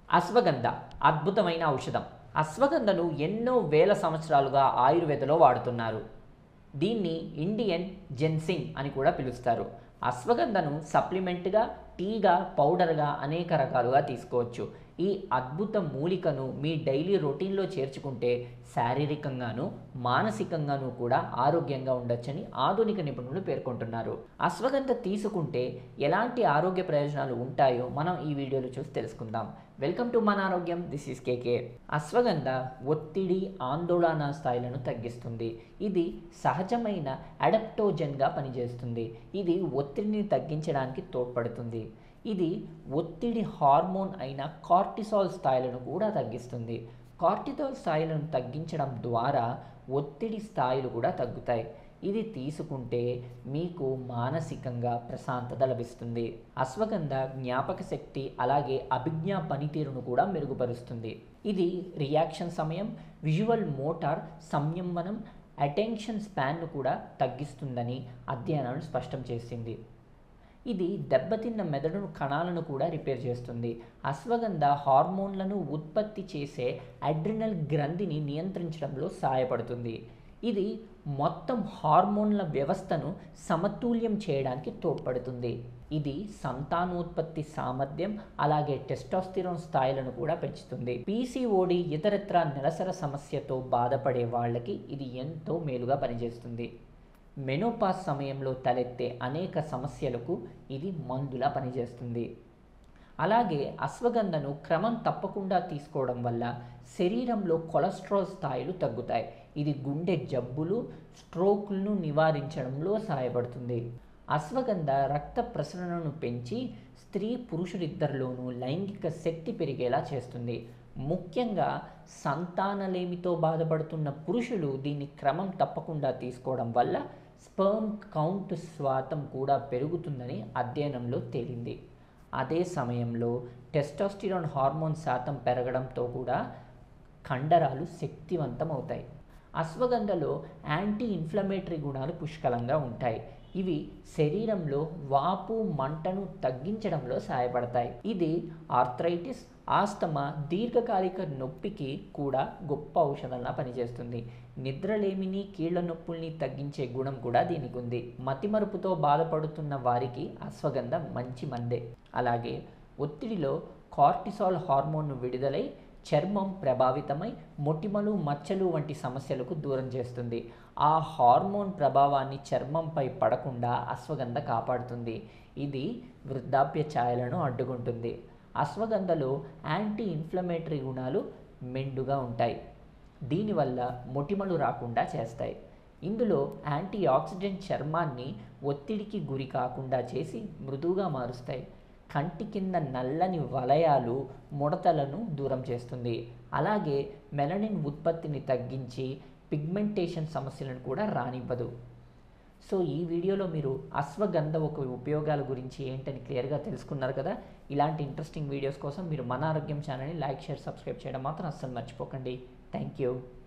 అశ్వగంధ అద్భుతమైన ఔషధం అశ్వగంధను ఎన్నో వేల సంవత్సరాలుగా ఆయుర్వేదలో వాడుతున్నారు దీన్ని ఇండియన్ జెన్సింగ్ అని కూడా పిలుస్తారు అశ్వగంధను సప్లిమెంట్గా టీగా పౌడర్గా అనేక రకాలుగా తీసుకోవచ్చు ఈ అద్భుత మూలికను మీ డైలీ రొటీన్లో చేర్చుకుంటే శారీరకంగాను మానసికంగాను కూడా ఆరోగ్యంగా ఉండొచ్చని ఆధునిక నిపుణులు పేర్కొంటున్నారు అశ్వగంధ తీసుకుంటే ఎలాంటి ఆరోగ్య ప్రయోజనాలు ఉంటాయో మనం ఈ వీడియోలో చూసి తెలుసుకుందాం వెల్కమ్ టు మన ఆరోగ్యం దిస్ ఈస్ కేకే అశ్వగంధ ఒత్తిడి ఆందోళన స్థాయిలను తగ్గిస్తుంది ఇది సహజమైన అడప్టోజన్గా పనిచేస్తుంది ఇది ఒత్తిడిని తగ్గించడానికి తోడ్పడుతుంది ఇది ఒత్తిడి హార్మోన్ అయిన కార్టిసాల్ స్థాయిలను కూడా తగ్గిస్తుంది కార్టిసాల్ స్థాయిలను తగ్గించడం ద్వారా ఒత్తిడి స్థాయిలు కూడా తగ్గుతాయి ఇది తీసుకుంటే మీకు మానసికంగా ప్రశాంతత లభిస్తుంది అశ్వగంధ జ్ఞాపక శక్తి అలాగే అభిజ్ఞా పనితీరును కూడా మెరుగుపరుస్తుంది ఇది రియాక్షన్ సమయం విజువల్ మోటార్ సంయమనం అటెన్షన్ స్పాన్ను కూడా తగ్గిస్తుందని అధ్యయనాలు స్పష్టం చేసింది ఇది దెబ్బతిన్న మెదడును కణాలను కూడా రిపేర్ చేస్తుంది అశ్వగంధ హార్మోన్లను ఉత్పత్తి చేసే అడ్రినల్ గ్రంథిని నియంత్రించడంలో సహాయపడుతుంది ఇది మొత్తం హార్మోన్ల వ్యవస్థను సమతుల్యం చేయడానికి తోడ్పడుతుంది ఇది సంతానోత్పత్తి సామర్థ్యం అలాగే టెస్టోస్టిరోన్ స్థాయిలను కూడా పెంచుతుంది పీసీఓడి ఇతరత్ర నిరసర సమస్యతో బాధపడే వాళ్ళకి ఇది ఎంతో మేలుగా పనిచేస్తుంది మెనోపాస్ సమయంలో తలెత్తే అనేక సమస్యలకు ఇది మందులా పనిచేస్తుంది అలాగే అశ్వగంధను క్రమం తప్పకుండా తీసుకోవడం వల్ల శరీరంలో కొలెస్ట్రాల్ స్థాయిలు తగ్గుతాయి ఇది గుండె జబ్బులు స్ట్రోక్లను నివారించడంలో సహాయపడుతుంది అశ్వగంధ రక్త ప్రసరణను పెంచి స్త్రీ పురుషులిద్దరిలోనూ లైంగిక శక్తి పెరిగేలా చేస్తుంది ముఖ్యంగా సంతానలేమితో బాధపడుతున్న పురుషులు దీన్ని క్రమం తప్పకుండా తీసుకోవడం వల్ల స్పర్మ్ కౌంట్ శాతం కూడా పెరుగుతుందని అధ్యయనంలో తేలింది అదే సమయంలో టెస్టోస్టిరాన్ హార్మోన్ శాతం పెరగడంతో కూడా కండరాలు శక్తివంతం అవుతాయి అశ్వగంధలో యాంటీ ఇన్ఫ్లమేటరీ గుణాలు పుష్కలంగా ఉంటాయి ఇవి శరీరంలో వాపు మంటను తగ్గించడంలో సహాయపడతాయి ఇది ఆర్థరైటిస్ ఆస్తమా దీర్ఘకాలిక నొప్పికి కూడా గొప్ప ఔషధంలా పనిచేస్తుంది నిద్రలేమిని కీళ్ల నొప్పుల్ని తగ్గించే గుణం కూడా దీనికి ఉంది మతిమరుపుతో బాధపడుతున్న వారికి అశ్వగంధ మంచి మందే అలాగే ఒత్తిడిలో కార్టిసాల్ హార్మోన్ను విడుదలై చర్మం ప్రభావితమై మొటిమలు మచ్చలు వంటి సమస్యలకు దూరం చేస్తుంది ఆ హార్మోన్ ప్రభావాన్ని చర్మంపై పడకుండా అశ్వగంధ కాపాడుతుంది ఇది వృద్ధాప్య ఛాయలను అడ్డుకుంటుంది అశ్వగంధలో యాంటీ ఇన్ఫ్లమేటరీ గుణాలు మెండుగా ఉంటాయి దీనివల్ల మొటిమలు రాకుండా చేస్తాయి ఇందులో యాంటీ ఆక్సిడెంట్ చర్మాన్ని ఒత్తిడికి గురి కాకుండా చేసి మృదువుగా మారుస్తాయి కంటి కింద నల్లని వలయాలు ముడతలను దూరం చేస్తుంది అలాగే మెలనిన్ ఉత్పత్తిని తగ్గించి పిగ్మెంటేషన్ సమస్యలను కూడా రానివ్వదు సో ఈ వీడియోలో మీరు అశ్వగంధ ఒక ఉపయోగాల గురించి ఏంటని క్లియర్గా తెలుసుకున్నారు కదా ఇలాంటి ఇంట్రెస్టింగ్ వీడియోస్ కోసం మీరు మన ఆరోగ్యం ఛానల్ని లైక్ షేర్ సబ్స్క్రైబ్ చేయడం మాత్రం అస్సలు మర్చిపోకండి థ్యాంక్ యూ